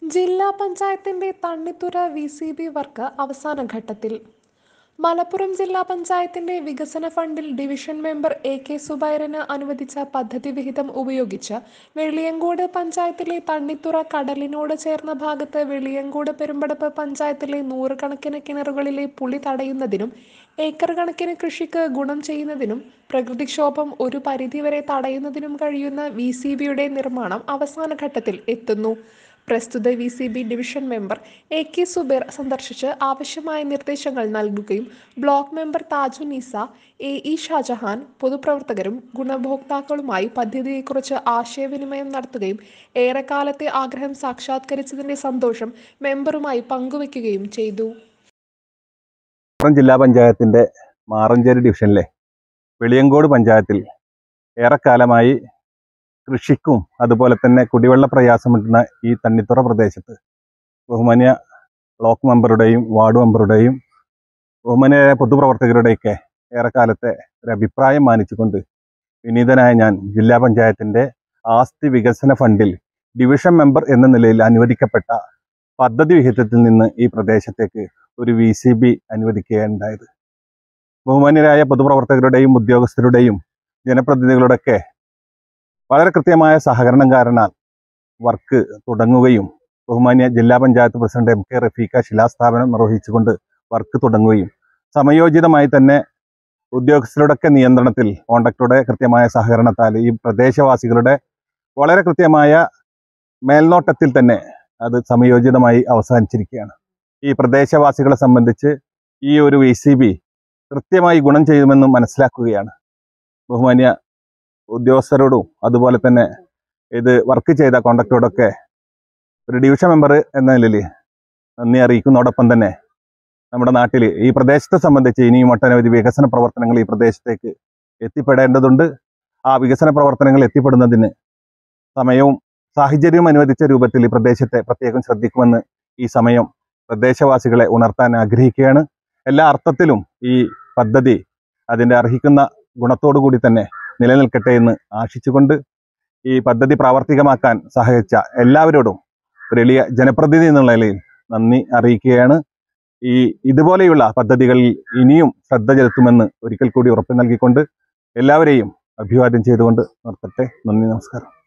ജില്ലാ പഞ്ചായത്തിന്റെ Thannithura V C B work അവസാന ഘട്ടത്തിൽ മലപ്പുറം ജില്ലാ പഞ്ചായത്തിന്റെ വികസന ഫണ്ടിൽ ഡിവിഷൻ മെമ്പർ എ കെ സുബൈറിന് അനുവദിച്ച പദ്ധതി വിഹിതം ഉപയോഗിച്ച് വെളിയങ്കോട് പഞ്ചായത്തിലെ തണ്ണിത്തുറ കടലിനോട് ചേർന്ന ഭാഗത്ത് വെളിയങ്കോട് പെരുമ്പടപ്പ് പഞ്ചായത്തിലെ നൂറുകണക്കിന് കിണറുകളിലെ പുളി തടയുന്നതിനും ഏക്കർ കണക്കിന് കൃഷിക്ക് ഗുണം ചെയ്യുന്നതിനും പ്രകൃതിക്ഷോഭം ഒരു പരിധിവരെ തടയുന്നതിനും കഴിയുന്ന വി സി ബിയുടെ നിർമ്മാണം അവസാന ഘട്ടത്തിൽ എത്തുന്നു പ്രസ്തുത V C B division member A K Subair സന്ദർശിച്ച് ആവശ്യമായ നിർദ്ദേശങ്ങൾ നൽകുകയും block member Thaju Nisa A E Shajahan പൊതുപ്രവർത്തകരും ഗുണഭോക്താക്കളുമായി പദ്ധതിയെക്കുറിച്ച് ആശയവിനിമയം നടത്തുകയും ഏറെക്കാലത്തെ ആഗ്രഹം സാക്ഷാത്കരിച്ചതിന്റെ സന്തോഷം മെമ്പറുമായി പങ്കുവയ്ക്കുകയും ചെയ്തു മലപ്പുറം ജില്ലാ പഞ്ചായത്തിൻ്റെ മാറഞ്ചേരി ഡിവിഷനിലെ വെളിയങ്കോട് പഞ്ചായത്തിൽ ഏറെക്കാലമായി കൃഷിക്കും അതുപോലെ തന്നെ കുടിവെള്ള പ്രയാസമുട്ടുന്ന ഈ തണ്ണിത്തുറ പ്രദേശത്ത് ബഹുമാന്യ ബ്ലോക്ക് മെമ്പറുടെയും വാർഡ് മെമ്പറുടെയും ബഹുമാന്യരായ പൊതുപ്രവർത്തകരുടെയൊക്കെ ഏറെക്കാലത്തെ ഒരു അഭിപ്രായം മാനിച്ചുകൊണ്ട് വിനീതനായ ഞാൻ ജില്ലാ പഞ്ചായത്തിൻ്റെ ആസ്തി വികസന ഫണ്ടിൽ ഡിവിഷൻ മെമ്പർ എന്ന നിലയിൽ അനുവദിക്കപ്പെട്ട പദ്ധതി വിഹിതത്തിൽ നിന്ന് ഈ പ്രദേശത്തേക്ക് ഒരു വി സി ബി അനുവദിക്കുകയുണ്ടായത് ബഹുമാന്യരായ പൊതുപ്രവർത്തകരുടെയും ഉദ്യോഗസ്ഥരുടെയും ജനപ്രതിനിധികളുടെയൊക്കെ വളരെ കൃത്യമായ സഹകരണം കാരണം വർക്ക് തുടങ്ങുകയും ബഹുമാന്യ ജില്ലാ panchayat president M K Rafeeqa ശിലാസ്ഥാപനം നിർവഹിച്ചുകൊണ്ട് വർക്ക് തുടങ്ങുകയും സമയോചിതമായി തന്നെ ഉദ്യോഗസ്ഥരുടെയൊക്കെ നിയന്ത്രണത്തിൽ കോൺട്രാക്ടറുടെ കൃത്യമായ സഹകരണത്താൽ ഈ പ്രദേശവാസികളുടെ വളരെ കൃത്യമായ മേൽനോട്ടത്തിൽ തന്നെ അത് സമയോചിതമായി അവസാനിച്ചിരിക്കുകയാണ് ഈ പ്രദേശവാസികളെ സംബന്ധിച്ച് ഈ ഒരു വി സി ബി കൃത്യമായി ഗുണം ചെയ്യുമെന്ന് മനസ്സിലാക്കുകയാണ് ബഹുമാന്യ ഉദ്യോഗസ്ഥരോടും അതുപോലെ തന്നെ ഇത് വർക്ക് ചെയ്ത കോൺട്രാക്ടറോടൊക്കെ ഒരു ഡിവിഷൻ മെമ്പർ എന്ന നിലയിൽ നന്ദി അറിയിക്കുന്നതോടൊപ്പം തന്നെ നമ്മുടെ നാട്ടിൽ ഈ പ്രദേശത്തെ സംബന്ധിച്ച് ഇനിയും ഒട്ടനവധി വികസന പ്രവർത്തനങ്ങൾ ഈ പ്രദേശത്തേക്ക് എത്തിപ്പെടേണ്ടതുണ്ട് ആ വികസന പ്രവർത്തനങ്ങൾ എത്തിപ്പെടുന്നതിന് സമയവും സാഹചര്യവും അനുവദിച്ച രൂപത്തിൽ ഈ പ്രദേശത്തെ പ്രത്യേകം ശ്രദ്ധിക്കുമെന്ന് ഈ സമയം പ്രദേശവാസികളെ ഉണർത്താൻ ആഗ്രഹിക്കുകയാണ് എല്ലാ അർത്ഥത്തിലും ഈ പദ്ധതി അതിൻ്റെ അർഹിക്കുന്ന ഗുണത്തോടു കൂടി തന്നെ നിലനിൽക്കട്ടെ എന്ന് ആശിച്ചുകൊണ്ട് ഈ പദ്ധതി പ്രാവർത്തികമാക്കാൻ സഹായിച്ച എല്ലാവരോടും ഒരു എളിയ ജനപ്രതിനിധി എന്നുള്ള നിലയിൽ നന്ദി അറിയിക്കുകയാണ് ഈ ഇതുപോലെയുള്ള പദ്ധതികളിൽ ഇനിയും ശ്രദ്ധ ചെലുത്തുമെന്ന് ഒരിക്കൽ കൂടി ഉറപ്പ് നൽകിക്കൊണ്ട് എല്ലാവരെയും അഭിവാദ്യം ചെയ്തുകൊണ്ട് നിർത്തട്ടെ നന്ദി നമസ്കാരം